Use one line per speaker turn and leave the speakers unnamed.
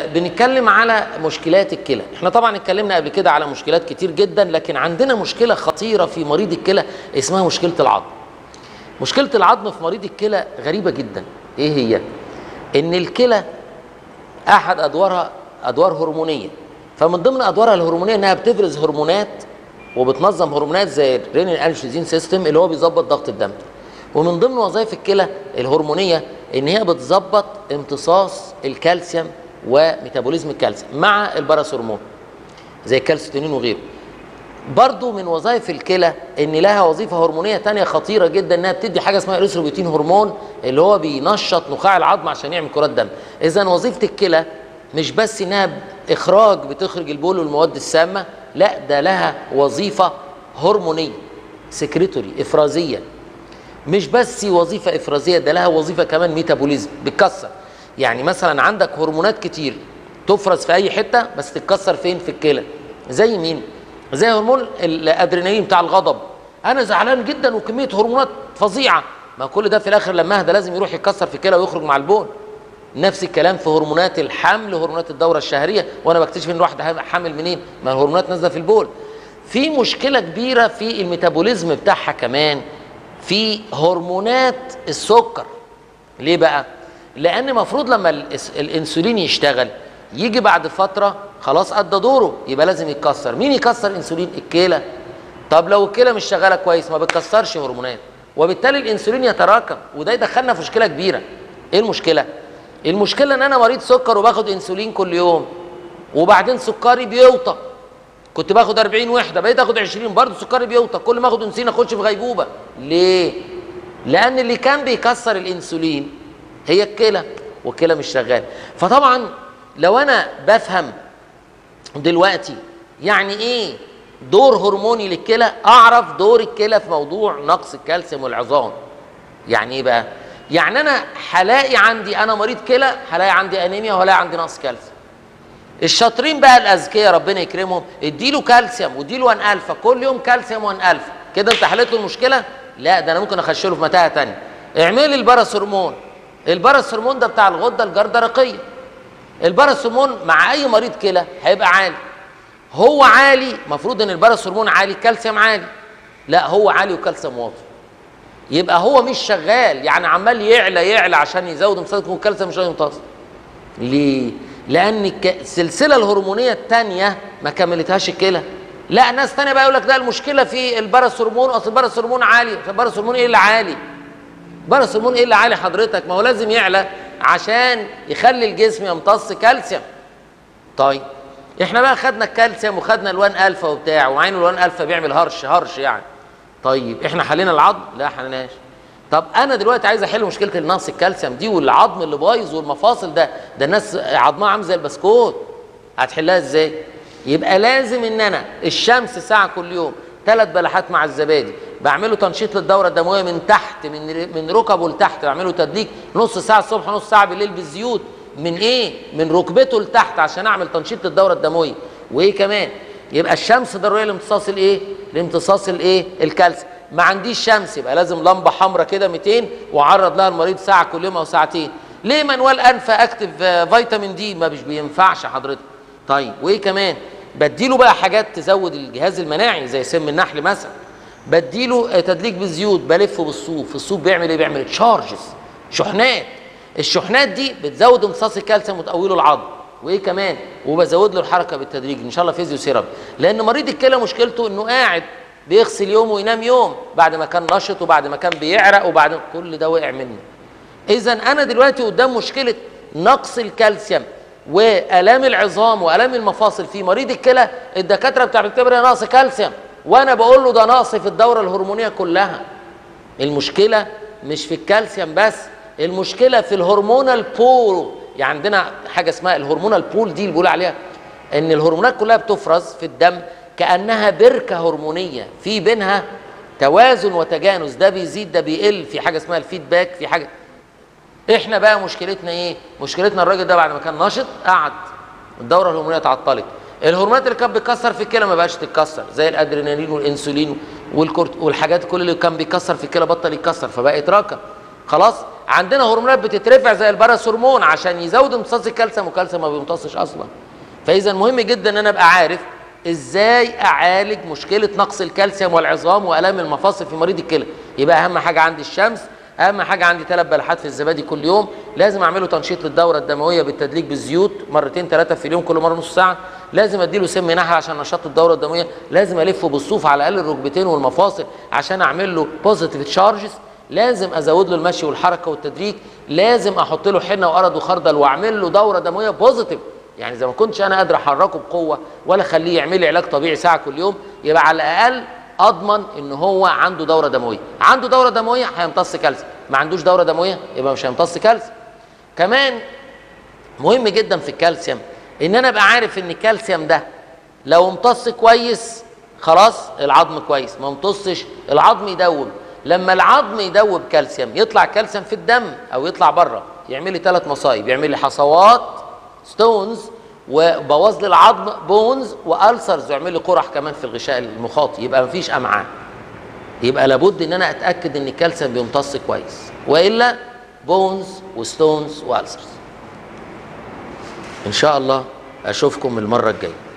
آه بنتكلم على مشكلات الكلى احنا طبعا اتكلمنا قبل كده على مشكلات كتير جدا لكن عندنا مشكله خطيره في مريض الكلى اسمها مشكله العظم مشكله العظم في مريض الكلى غريبه جدا ايه هي ان الكلى احد ادوارها ادوار هرمونيه فمن ضمن ادوارها الهرمونيه انها بتفرز هرمونات وبتنظم هرمونات زي الرينين انجيوزين سيستم اللي هو بيظبط ضغط الدم ومن ضمن وظائف الكلى الهرمونيه ان هي بتظبط امتصاص الكالسيوم وميتابوليزم الكالسيوم مع الباراثورمون زي الكالسيتونين وغيره برضو من وظائف الكلى ان لها وظيفه هرمونيه تانية خطيره جدا انها بتدي حاجه اسمها اريثروبيوتين هرمون اللي هو بينشط نخاع العظم عشان يعمل كرات دم اذا وظيفه الكلى مش بس انها اخراج بتخرج البول والمواد السامه لا ده لها وظيفه هرمونيه سكريتوري افرازيه مش بس وظيفه افرازيه ده لها وظيفه كمان ميتابوليزم بتكسر يعني مثلا عندك هرمونات كتير تفرز في اي حته بس تتكسر فين في الكلى زي مين زي هرمون الادرينالين بتاع الغضب انا زعلان جدا وكميه هرمونات فظيعه ما كل ده في الاخر لما اهدى لازم يروح يتكسر في الكلى ويخرج مع البول نفس الكلام في هرمونات الحمل وهرمونات الدوره الشهريه وانا بكتشف ان الواحد حامل منين ما الهرمونات نازله في البول في مشكله كبيره في الميتابوليزم بتاعها كمان في هرمونات السكر ليه بقى لان المفروض لما الانسولين يشتغل يجي بعد فتره خلاص ادى دوره يبقى لازم يتكسر مين يكسر انسولين الكلى طب لو الكلى مش شغاله كويس ما بتكسرش هرمونات وبالتالي الانسولين يتراكم وده يدخلنا في مشكله كبيره ايه المشكله المشكله ان انا مريض سكر وباخد انسولين كل يوم وبعدين سكري بيوطى كنت باخد 40 وحده بقيت اخد 20 برضه سكري بيوطى كل ما اخد انسولين اخش في غيبوبه ليه لان اللي كان بيكسر الانسولين هي الكلى والكلى مش شغاله فطبعا لو انا بفهم دلوقتي يعني ايه دور هرموني للكلى اعرف دور الكلى في موضوع نقص الكالسيوم والعظام يعني ايه بقى يعني انا هلاقي عندي انا مريض كلى هلاقي عندي انيميا وهلاقي عندي نقص كالسيوم الشاطرين بقى الاذكياء ربنا يكرمهم اديله كالسيوم واديله 1 الفا كل يوم كالسيوم 1 الفا كده انت حليت له المشكله لا ده انا ممكن اخش له في متاهه ثانيه اعملي البرس هرمون البرس هرمون ده بتاع الغده الجردرقيه البرس هرمون مع اي مريض كلى هيبقى عالي هو عالي المفروض ان البرس هرمون عالي الكالسيوم عالي لا هو عالي وكالسيوم واطي يبقى هو مش شغال يعني عمال يعلى يعلى عشان يزود امتصاص الكالسيوم مش هيمتص ليه لان السلسله الهرمونيه الثانيه ما كملتهاش الكلى لا ناس ثانيه بقى يقول لك ده المشكله في البرس هرمون اصل البرس هرمون عالي البرس هرمون ايه اللي عالي برس هرمون ايه اللي عالي حضرتك ما هو لازم يعلى عشان يخلي الجسم يمتص كالسيوم طيب احنا بقى خدنا الكالسيوم وخدنا الوان الفا وبتاع ومعين الوان الفا بيعمل هرش هرش يعني طيب احنا حلينا العظم لا حليناش طب انا دلوقتي عايز احل مشكله النقص الكالسيوم دي والعظم اللي بايظ والمفاصل ده ده الناس عظمها عامل زي البسكوت هتحلها ازاي يبقى لازم ان انا الشمس ساعه كل يوم ثلاث بلحات مع الزبادي بعمله تنشيط للدوره الدمويه من تحت من من ركبه لتحت بعمله تدليك نص ساعه الصبح نص ساعه بالليل بالزيوت من ايه من ركبته لتحت عشان اعمل تنشيط للدوره الدمويه وايه كمان يبقى الشمس ضروريه لامتصاص الايه لامتصاص الايه الكالسيوم ما عنديش شمس يبقى لازم لمبه حمراء كده 200 واعرض لها المريض ساعه كل يوم او ساعتين ليه منوال انفا اكتف فيتامين دي ما مش بينفعش حضرتك طيب وايه كمان بديله بقى حاجات تزود الجهاز المناعي زي سم النحل مثلا بديله تدليك بالزيوت بلفه بالصوف الصوف بيعمل ايه بيعمل تشارجز شحنات الشحنات دي بتزود امتصاص الكالسيوم وتقويله العظم وايه كمان وبزود له الحركه بالتدريج ان شاء الله فيزيوثيرابي لان مريض الكلى مشكلته انه قاعد بيغسل يوم وينام يوم بعد ما كان نشط وبعد ما كان بيعرق وبعد كل ده وقع منه اذا انا دلوقتي قدام مشكله نقص الكالسيوم والام العظام والام المفاصل في مريض الكلى الدكاتره بتعتبرها نقص كالسيوم وانا بقول له ده نقص في الدوره الهرمونيه كلها المشكله مش في الكالسيوم بس المشكله في الهرمونال بول يعني عندنا حاجه اسمها الهرمونال بول دي اللي بيقول عليها ان الهرمونات كلها بتفرز في الدم كانها بركه هرمونيه في بينها توازن وتجانس ده بيزيد ده بيقل في حاجه اسمها الفيدباك في حاجه احنا بقى مشكلتنا ايه مشكلتنا الراجل ده بعد ما كان ناشط قعد الدوره الهرمونيه اتعطلت الهرمونات اللي كانت بتكسر في الكلى ما بقاش تتكسر زي الادرينالين والانسولين والكورت والحاجات كل اللي كان بيكسر في الكلى بطل يتكسر فبقى يتراكم خلاص عندنا هرمونات بتترفع زي البراس هرمون عشان يزود امتصاص الكالسيوم والكالسيوم ما بيمتصش اصلا فاذا مهم جدا ان انا ابقى عارف ازاي اعالج مشكله نقص الكالسيوم والعظام والام المفاصل في مريض الكلى يبقى اهم حاجه عندي الشمس اهم حاجه عندي ثلاث بلحات في الزبادي كل يوم لازم اعمله تنشيط للدوره الدمويه بالتدليك بالزيوت مرتين ثلاثه في اليوم كل مره نص ساعه لازم اديله سم نحل عشان نشاط الدوره الدمويه لازم الفه بالصوف على الاقل الركبتين والمفاصل عشان اعمل له بوزيتيف تشارجز لازم ازود له المشي والحركه والتدريج لازم احط له حنه وقرض وخردل واعمل له دوره دمويه بوزيتيف يعني زي ما كنتش انا قادر احركه بقوه ولا اخليه يعمل لي علاج طبيعي ساعه كل يوم يبقى على الاقل اضمن ان هو عنده دوره دمويه عنده دوره دمويه هيمتص كالسيوم ما عندوش دوره دمويه يبقى مش هيمتص كالسيوم كمان مهم جدا في الكالسيوم ان انا ابقى عارف ان الكالسيوم ده لو امتص كويس خلاص العظم كويس ما امتصش العظم يدوب لما العظم يدوب كالسيوم يطلع كالسيوم في الدم او يطلع بره يعمل لي ثلاث مصايب يعمل لي حصوات ستونز وبوظ لي العظم بونز والسرز ويعمل لي قرح كمان في الغشاء المخاطي يبقى مفيش امعاء يبقى لابد ان انا اتاكد ان الكالسيوم بيمتص كويس والا بونز وستونز والسرز ان شاء الله اشوفكم المره الجايه